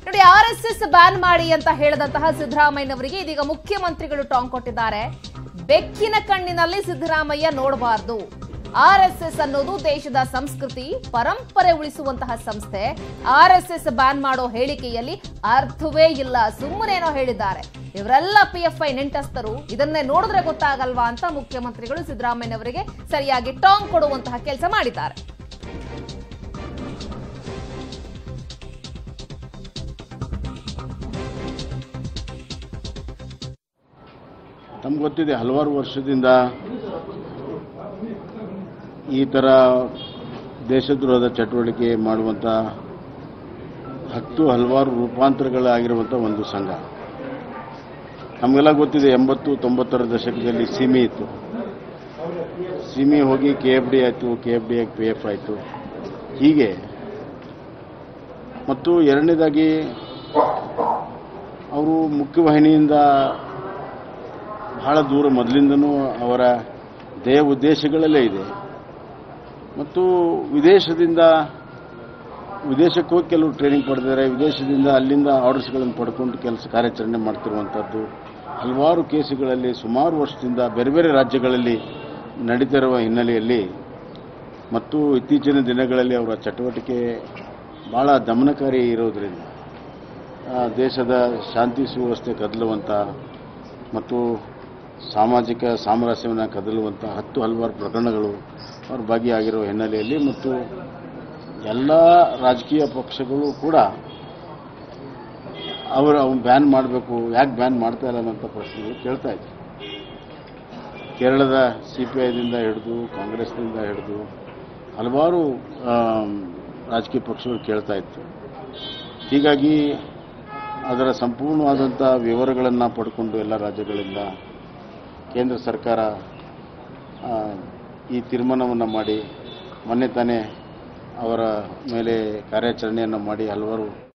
ನೋಡಿ R S S ban ಮಾಡಿ ಅಂತ ಹೇಳಿದಂತಹ ಸಿದ್ದರಾಮಯ್ಯನವರಿಗೆ ಇದೀಗ ಮುಖ್ಯಮಂತ್ರಿಗಳು ಟಾಂಗ್ ಕೊಟ್ಟಿದ್ದಾರೆ ಬೆಕ್ಕಿನ ಕಣ್ಣಿನಲ್ಲಿ ಸಿದ್ದರಾಮಯ್ಯ ನೋಡಬಾರ್ದು ಆರ್ ಎಸ್ ಎಸ್ ಅನ್ನೋದು ದೇಶದ ಸಂಸ್ಕೃತಿ ಪರಂಪರೆ ಉಳಿಸುವಂತಹ ಸಂಸ್ಥೆ ಆರ್ ಎಸ್ ಎಸ್ ಬ್ಯಾನ್ ಮಾಡೋ ಹೇಳಿಕೆಯಲ್ಲಿ ಅರ್ಥವೇ ಇಲ್ಲ ಸುಮ್ಮನೇನೋ ಹೇಳಿದ್ದಾರೆ ಇವರೆಲ್ಲ ಪಿ ಎಫ್ ಐ ನೆಂಟಸ್ತರು ಇದನ್ನೇ ನೋಡಿದ್ರೆ ಗೊತ್ತಾಗಲ್ವಾ ಅಂತ ಮುಖ್ಯಮಂತ್ರಿಗಳು ಸಿದ್ದರಾಮಯ್ಯನವರಿಗೆ ಸರಿಯಾಗಿ ಟಾಂಗ್ ಕೊಡುವಂತಹ ಕೆಲಸ ಮಾಡಿದ್ದಾರೆ ನಮ್ಗೆ ಗೊತ್ತಿದೆ ಹಲವಾರು ವರ್ಷದಿಂದ ಈ ಥರ ದೇಶದ್ರೋಹದ ಚಟುವಟಿಕೆ ಮಾಡುವಂಥ ಹತ್ತು ಹಲವಾರು ರೂಪಾಂತರಗಳಾಗಿರುವಂಥ ಒಂದು ಸಂಘ ನಮಗೆಲ್ಲ ಗೊತ್ತಿದೆ ಎಂಬತ್ತು ತೊಂಬತ್ತರ ದಶಕದಲ್ಲಿ ಸಿಮಿ ಇತ್ತು ಸಿಮಿ ಹೋಗಿ ಕೆ ಎಫ್ ಡಿ ಆಯಿತು K F D P F ಆಯಿತು ಹೀಗೆ ಮತ್ತು ಎರಡನೇದಾಗಿ ಅವರು ಮುಖ್ಯವಾಹಿನಿಯಿಂದ ಬಹಳ ದೂರ ಮೊದಲಿಂದನೂ ಅವರ ಧ್ಯೇಯ ಉದ್ದೇಶಗಳಲ್ಲೇ ಇದೆ ಮತ್ತು ವಿದೇಶದಿಂದ ವಿದೇಶಕ್ಕೆ ಹೋಗಿ ಕೆಲವು ಟ್ರೈನಿಂಗ್ ಪಡೆದಿದ್ದಾರೆ ವಿದೇಶದಿಂದ ಅಲ್ಲಿಂದ ಆರ್ಡರ್ಸ್ಗಳನ್ನು ಪಡ್ಕೊಂಡು ಕೆಲಸ ಕಾರ್ಯಾಚರಣೆ ಮಾಡ್ತಿರುವಂಥದ್ದು ಹಲವಾರು ಕೇಸುಗಳಲ್ಲಿ ಸುಮಾರು ವರ್ಷದಿಂದ ಬೇರೆ ಬೇರೆ ರಾಜ್ಯಗಳಲ್ಲಿ ನಡೀತಿರುವ ಹಿನ್ನೆಲೆಯಲ್ಲಿ ಮತ್ತು ಇತ್ತೀಚಿನ ದಿನಗಳಲ್ಲಿ ಅವರ ಚಟುವಟಿಕೆ ಭಾಳ ದಮನಕಾರಿ ಇರೋದರಿಂದ ಆ, ದೇಶದ ಶಾಂತಿ ಸುವ್ಯವಸ್ಥೆ ಕದಲುವಂಥ ಮತ್ತು ಸಾಮಾಜಿಕ ಸಾಮರಸ್ಯವನ್ನು ಕದಲುವಂಥ ಹತ್ತು ಹಲವಾರು ಪ್ರಕರಣಗಳು ಅವ್ರ ಭಾಗಿಯಾಗಿರೋ ಹಿನ್ನೆಲೆಯಲ್ಲಿ ಮತ್ತು ಎಲ್ಲ ರಾಜಕೀಯ ಪಕ್ಷಗಳು ಕೂಡ ಅವರು ಅವನು ಬ್ಯಾನ್ ಮಾಡಬೇಕು ಯಾಕೆ ಬ್ಯಾನ್ ಮಾಡ್ತಾ ಇಲ್ಲ ಅನ್ನೋಂಥ ಪ್ರಶ್ನೆಗಳು ಕೇಳ್ತಾ ಇದ್ರು ಕೇರಳದ ಸಿ ಪಿ ಐದಿಂದ ಹಿಡಿದು ಕಾಂಗ್ರೆಸ್ನಿಂದ ಹಿಡಿದು ಹಲವಾರು ಆಮ್, ರಾಜಕೀಯ ಪಕ್ಷಗಳು ಕೇಳ್ತಾ ಇತ್ತು ಹೀಗಾಗಿ ಅದರ ಸಂಪೂರ್ಣವಾದಂಥ ವಿವರಗಳನ್ನು ಪಡ್ಕೊಂಡು ಎಲ್ಲ ರಾಜ್ಯಗಳಿಂದ ಕೇಂದ್ರ ಸರ್ಕಾರ ಆ, ಈ ತೀರ್ಮಾನವನ್ನು ಮಾಡಿ ಮೊನ್ನೆ ತಾನೇ ಅವರ ಮೇಲೆ ಕಾರ್ಯಾಚರಣೆಯನ್ನು ಮಾಡಿ ಹಲವಾರು